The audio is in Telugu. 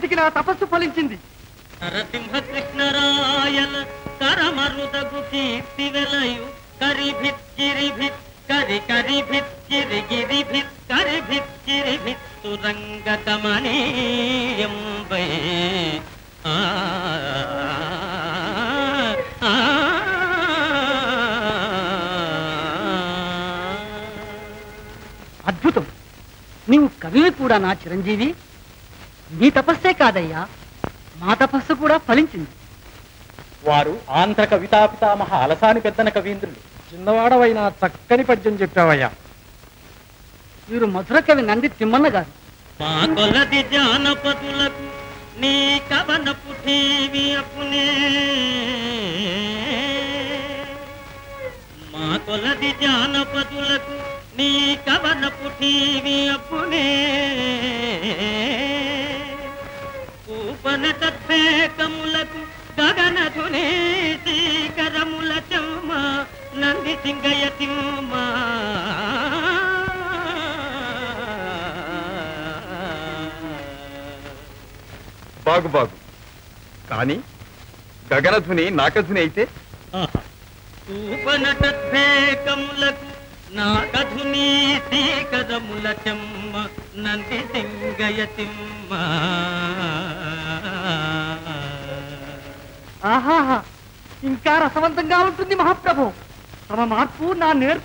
నేటికి నా తపస్సు ఫలించింది నరసింహ కృష్ణరాయల కరమరుదగు కీర్తి వెలయు కరిభిచ్చిరిభిత్ కరి కరిభిచ్చిరి గిరిభిత్ కరిభిచ్చిరిభిత్ సురంగ కమనీయంబై ఆ ఆ, ఆ. అద్భుతం నీవు కవివి కూడా నా చిరంజీవి నీ తపస్సే కాదయ్యా మా తపస్సు కూడా ఫలించింది వారు ఆంధ్ర కవితా పితామహ అలసాని పెద్దన కవీంద్రులు చిన్నవాడవైన చక్కని పద్యం చెప్పావయ్యా వీరు మధుర కవి నంది తిమ్మన్న గారు మా కొలది జానపదులకు నీ కవనపు టీవి అప్పునే మా కొలది జానపదులకు నీ కవనపు టీవి అప్పునే కూపన తద్వేకములకు గగన ధుని శీకరముల చౌమ నంది సింగయ తిమ్మా బాగు బాగు కానీ గగనధుని నాకధుని అయితే ఉపనటద్వేకములకు నాకధునీ శీకరముల చెమ్మ నంది సింగయతిమ్మ ఆహాహా ఇంకా రసవంతంగా ఉంటుంది మహాప్రభు తమ మార్పు నా నేర్పు